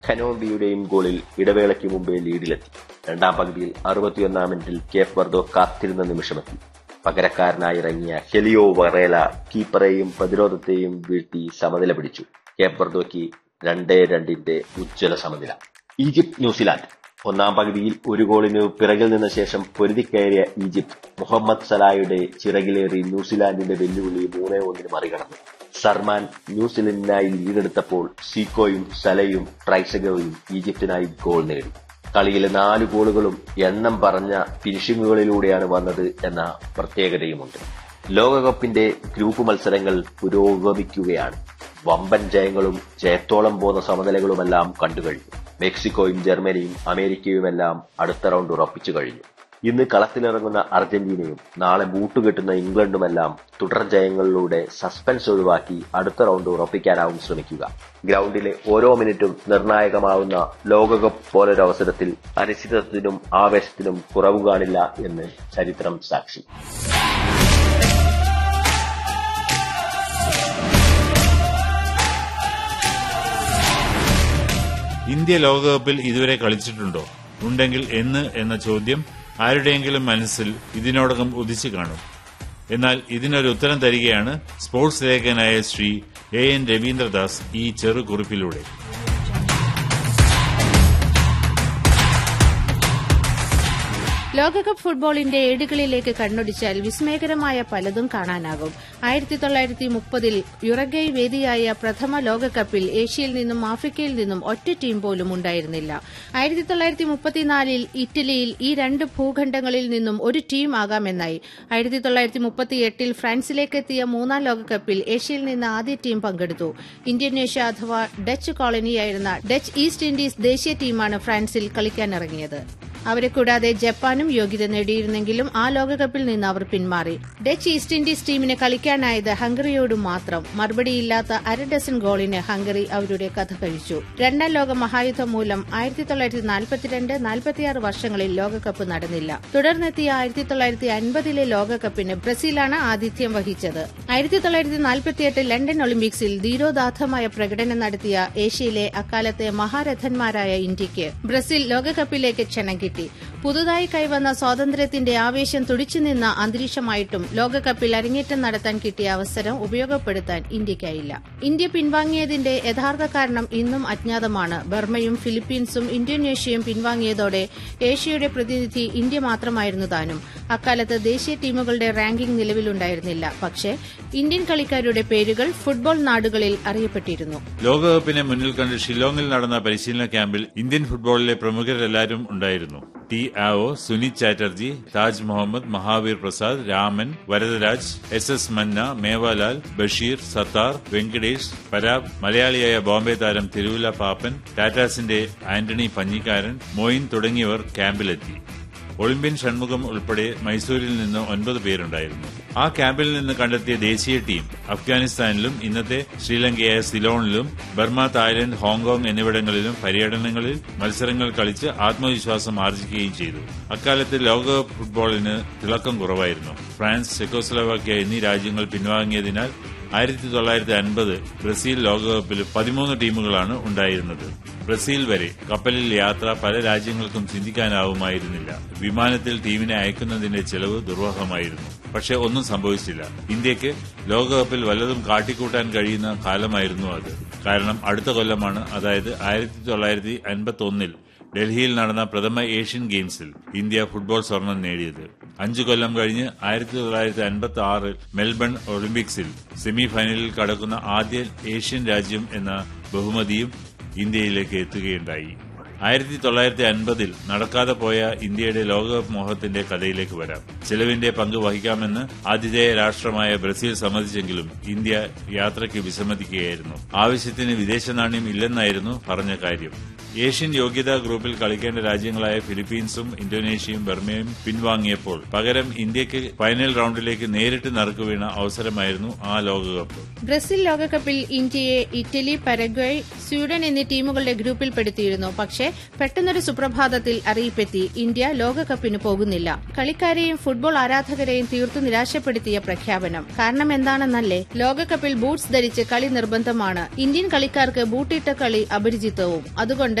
ഖനോംബിയുടെയും ഗോളിൽ ഇടവേളയ്ക്ക് മുമ്പേ ലീഡിലെത്തി രണ്ടാം പകുതിയിൽ അറുപത്തിയൊന്നാം മിനിറ്റിൽ കേപ്പ് വർദോ കാത്തിരുന്ന നിമിഷമെത്തി പകരക്കാരനായി ഇറങ്ങിയ ഹെലിയോ വറേല കീപ്പറെയും പ്രതിരോധത്തെയും വീഴ്ത്തി സമനില പിടിച്ചു കേപ്പ് വർദോയ്ക്ക് രണ്ടേ രണ്ടിന്റെ ഉജ്ജ്വല സമനില ഈജിപ്ത് ന്യൂസിലാൻഡ് ഒന്നാം പകുതിയിൽ ഒരു ഗോളിന് പിറകിൽ നിന്ന ശേഷം പൊരുതിക്കയറിയ ഈജിപ്ത് മുഹമ്മദ് സലായുടെ ചിറകിലേറി ന്യൂസിലാൻഡിന്റെ വെല്ലുവിളി മൂന്നേ ഒന്നിന് മറികടന്നു സർമാൻ ന്യൂസിലൻഡിനായി ലീഡെടുത്തപ്പോൾ സീക്കോയും സലയും ട്രൈസഗോയും ഈജിപ്തിനായി ഗോൾ നേടി കളിയിലെ നാല് ഗോളുകളും എണ്ണം പറഞ്ഞ ഫിനിഷിങ്ങുകളിലൂടെയാണ് വന്നത് എന്ന പ്രത്യേകതയുമുണ്ട് ലോകകപ്പിന്റെ ഗ്രൂപ്പ് മത്സരങ്ങൾ പുരോഗമിക്കുകയാണ് വമ്പൻ ജയങ്ങളും ജയത്തോളം പോന്ന സമനിലകളുമെല്ലാം കണ്ടുകഴിഞ്ഞു മെക്സിക്കോയും ജർമ്മനിയും അമേരിക്കയുമെല്ലാം അടുത്ത റൗണ്ട് ഉറപ്പിച്ചു കഴിഞ്ഞു ഇന്ന് കളത്തിലിറങ്ങുന്ന അർജന്റീനയും നാളെ ബൂട്ടുകെട്ടുന്ന ഇംഗ്ലണ്ടുമെല്ലാം തുടർ ജയങ്ങളിലൂടെ സസ്പെൻസ് ഒഴിവാക്കി അടുത്ത റൗണ്ട് ഉറപ്പിക്കാനാവും ശ്രമിക്കുക ഗ്രൗണ്ടിലെ ഓരോ മിനിറ്റും നിർണായകമാവുന്ന ലോകകപ്പ് പോലൊരവസരത്തിൽ അനിശ്ചിതത്വത്തിനും ആവേശത്തിനും കുറവ് കാണില്ല എന്ന് ചരിത്രം സാക്ഷി ഇന്ത്യ ലോകകപ്പിൽ ഇതുവരെ കളിച്ചിട്ടുണ്ടോ ഉണ്ടെങ്കിൽ എന്ന് എന്ന ചോദ്യം ആരുടെയെങ്കിലും മനസ്സിൽ ഇതിനോടകം ഉദിച്ചു കാണും എന്നാൽ ഇതിനൊരു ഉത്തരം തരികയാണ് സ്പോർട്സ് ലേഖകനായ ശ്രീ എ എൻ രവീന്ദ്രദാസ് ഈ ചെറുകുറിപ്പിലൂടെ ലോകകപ്പ് ഫുട്ബോളിന്റെ ഏടുകളിലേക്ക് കണ്ണൊടിച്ചാൽ വിസ്മയകരമായ പലതും കാണാനാകും ആയിരത്തി തൊള്ളായിരത്തി മുപ്പതിൽ യുറഗൈ വേദിയായ പ്രഥമ ലോകകപ്പിൽ ഏഷ്യയിൽ നിന്നും ആഫ്രിക്കയിൽ നിന്നും ഒറ്റ ടീം പോലും ഉണ്ടായിരുന്നില്ല ആയിരത്തി തൊള്ളായിരത്തി മുപ്പത്തിനാലിൽ ഇറ്റലിയിൽ ഈ രണ്ട് ഭൂഖണ്ഡങ്ങളിൽ നിന്നും ഒരു ടീം ആകാമെന്നായി ആയിരത്തി തൊള്ളായിരത്തി മുപ്പത്തിയെട്ടിൽ ഫ്രാൻസിലേക്ക് എത്തിയ മൂന്നാം ലോകകപ്പിൽ ഏഷ്യയിൽ നിന്ന് ആദ്യ ടീം പങ്കെടുത്തു ഇന്തോനേഷ്യ അഥവാ ഡച്ച് കോളനിയായിരുന്ന ഡച്ച് ഈസ്റ്റ് ഇൻഡീസ് ദേശീയ ടീമാണ് ഫ്രാൻസിൽ കളിക്കാനിറങ്ങിയത് അവരെ കൂടാതെ ജപ്പാനും യോഗ്യത നേടിയിരുന്നെങ്കിലും ആ ലോകകപ്പിൽ നിന്ന് അവർ പിന്മാറി ഡച്ച് ഈസ്റ്റ് ഇൻഡീസ് ടീമിന് കളിക്കാനായത് ഹംഗറിയോട് മാത്രം മറുപടിയില്ലാത്ത അര ഡസൻ ഗോളിന് ഹംഗറി അവരുടെ കഥ കഴിച്ചു രണ്ടാം ലോക മഹായുദ്ധം മൂലം ആയിരത്തി തൊള്ളായിരത്തി നാൽപ്പത്തിരണ്ട് നാൽപ്പത്തിയാറ് വർഷങ്ങളിൽ ലോകകപ്പ് നടന്നില്ല തുടർന്നെത്തിയ ആയിരത്തി തൊള്ളായിരത്തി അൻപതിലെ ലോകകപ്പിന് ബ്രസീലാണ് ആതിഥ്യം വഹിച്ചത് ആയിരത്തി തൊള്ളായിരത്തി നാൽപ്പത്തിയെട്ട് ലണ്ടൻ ഒളിമ്പിക്സിൽ ധീരോദാത്തമായ പ്രകടനം നടത്തിയ ഏഷ്യയിലെ അക്കാലത്തെ മഹാരഥന്മാരായ ഇന്ത്യയ്ക്ക് ബ്രസീൽ ലോകകപ്പിലേക്ക് ക്ഷണം കിട്ടി പുതുതായി കൈവന്ന സ്വാതന്ത്ര്യത്തിന്റെ ആവേശം തുടിച്ചുനിന്ന അന്തരീക്ഷമായിട്ടും ലോകകപ്പിൽ അരങ്ങേറ്റം നടത്താൻ കിട്ടിയ അവസരം ഉപയോഗപ്പെടുത്താൻ ഇന്ത്യയ്ക്കായില്ല ഇന്ത്യ പിൻവാങ്ങിയതിന്റെ യഥാർത്ഥ കാരണം ഇന്നും അജ്ഞാതമാണ് ബർമയും ഫിലിപ്പീൻസും ഇന്തോനേഷ്യയും പിൻവാങ്ങിയതോടെ ഏഷ്യയുടെ പ്രതിനിധി ഇന്ത്യ മാത്രമായിരുന്നു താനും അക്കാലത്ത് ദേശീയ ടീമുകളുടെ റാങ്കിംഗ് നിലവിലുണ്ടായിരുന്നില്ല പക്ഷേ ഇന്ത്യൻ കളിക്കാരുടെ പേരുകൾ ഫുട്ബോൾ നാടുകളിൽ അറിയപ്പെട്ടിരുന്നു ലോകകപ്പിനെ മുന്നിൽ കണ്ട് ഷില്ലോങ്ങിൽ നടന്ന പരിശീലന ക്യാമ്പിൽ ഇന്ത്യൻ ഫുട്ബോളിലെ പ്രമുഖരെല്ലാവരും ഉണ്ടായിരുന്നു T Ao Sunit Chatterjee Taj Mohammed Mahavir Prasad Raman Varadaraj S S Manna Mewalal Basheer Sattar Venkatesh പരാബ് മലയാളിയായ ബോംബെ താരം തിരുവല്ല പാപ്പൻ ടാറ്റാസിന്റെ ആന്റണി പഞ്ഞിക്കാരൻ മൊയിൻ തുടങ്ങിയവർ ക്യാമ്പിലെത്തി ഒളിമ്പ്യൻ ഷൺമുഖം ഉൾപ്പെടെ മൈസൂരിൽ നിന്ന് ഒൻപത് പേരുണ്ടായിരുന്നു ആ ക്യാമ്പിൽ നിന്ന് കണ്ടെത്തിയ ദേശീയ ടീം അഫ്ഗാനിസ്ഥാനിലും ഇന്നത്തെ ശ്രീലങ്കയായ സിലോണിലും ബർമ തായ്ലൻഡ് ഹോങ്കോങ് എന്നിവിടങ്ങളിലും പര്യടനങ്ങളിൽ മത്സരങ്ങൾ കളിച്ച് ആത്മവിശ്വാസം ആർജിക്കുകയും ചെയ്തു അക്കാലത്ത് ലോകകപ്പ് ഫുട്ബോളിന് തിളക്കം കുറവായിരുന്നു ഫ്രാൻസ് ചെക്കോസ്ലോവാക്യ എന്നീ രാജ്യങ്ങൾ പിൻവാങ്ങിയതിനാൽ ആയിരത്തി തൊള്ളായിരത്തി അൻപത് ബ്രസീൽ ലോകകപ്പിൽ പതിമൂന്ന് ടീമുകളാണ് ഉണ്ടായിരുന്നത് ബ്രസീൽ വരെ കപ്പലിൽ യാത്ര പല രാജ്യങ്ങൾക്കും ചിന്തിക്കാനാവുമായിരുന്നില്ല വിമാനത്തിൽ ടീമിനെ അയക്കുന്നതിന്റെ ചെലവ് ദുർവഹമായിരുന്നു പക്ഷെ ഒന്നും സംഭവിച്ചില്ല ഇന്ത്യക്ക് ലോകകപ്പിൽ വല്ലതും കാട്ടിക്കൂട്ടാൻ കഴിയുന്ന കാലമായിരുന്നു അത് കാരണം അടുത്ത കൊല്ലമാണ് അതായത് ആയിരത്തി തൊള്ളായിരത്തി അൻപത്തി ഒന്നിൽ ഡൽഹിയിൽ നടന്ന പ്രഥമ ഏഷ്യൻ ഗെയിംസിൽ ഇന്ത്യ ഫുട്ബോൾ സ്വർണം നേടിയത് അഞ്ചു കൊല്ലം കഴിഞ്ഞ് ആയിരത്തി തൊള്ളായിരത്തി അൻപത്തി ആറിൽ മെൽബൺ ഒളിമ്പിക്സിൽ സെമി ഫൈനലിൽ കടക്കുന്ന ആദ്യ ഏഷ്യൻ രാജ്യം എന്ന ബഹുമതിയും ഇന്ത്യയിലേക്ക് എത്തുകയുണ്ടായി ആയിരത്തി തൊള്ളായിരത്തി അൻപതിൽ നടക്കാതെ പോയ ഇന്ത്യയുടെ ലോകകപ്പ് മോഹത്തിന്റെ കഥയിലേക്ക് വരാം ചെലവിന്റെ പങ്ക് വഹിക്കാമെന്ന് ആതിഥേയ രാഷ്ട്രമായ ബ്രസീൽ സമ്മതിച്ചെങ്കിലും ഇന്ത്യ യാത്രയ്ക്ക് വിസമ്മതിക്കുകയായിരുന്നു ആവശ്യത്തിന് വിദേശ നാണ്യം ഇല്ലെന്നായിരുന്നു പറഞ്ഞ കാര്യം ഏഷ്യൻ യോഗ്യതാ ഗ്രൂപ്പിൽ കളിക്കേണ്ട രാജ്യങ്ങളായ ഫിലിപ്പീൻസും ഇന്തോനേഷ്യയും ബർമയും പിൻവാങ്ങിയപ്പോൾ പകരം ഇന്ത്യക്ക് ഫൈനൽ റൌണ്ടിലേക്ക് നേരിട്ട് നറുക്കുവീണ അവസരമായിരുന്നു ആ ലോകകപ്പ് ബ്രസീൽ ലോകകപ്പിൽ ഇന്ത്യയെ ഇറ്റലി പരഗ്വയ് സ്വീഡൻ എന്നീ ടീമുകളുടെ ഗ്രൂപ്പിൽപ്പെടുത്തിയിരുന്നു പക്ഷേ പെട്ടെന്നൊരു സുപ്രഭാതത്തിൽ അറിയിപ്പെത്തി ഇന്ത്യ ലോകകപ്പിന് പോകുന്നില്ല കളിക്കാരെയും ഫുട്ബോൾ ആരാധകരെയും തീർത്തു നിരാശപ്പെടുത്തിയ പ്രഖ്യാപനം കാരണം എന്താണെന്നല്ലേ ലോകകപ്പിൽ ബൂട്ട്സ് ധരിച്ച് കളി നിർബന്ധമാണ് ഇന്ത്യൻ കളിക്കാർക്ക് ബൂട്ടിട്ട കളി അപരിചിതവും അതുകൊണ്ട്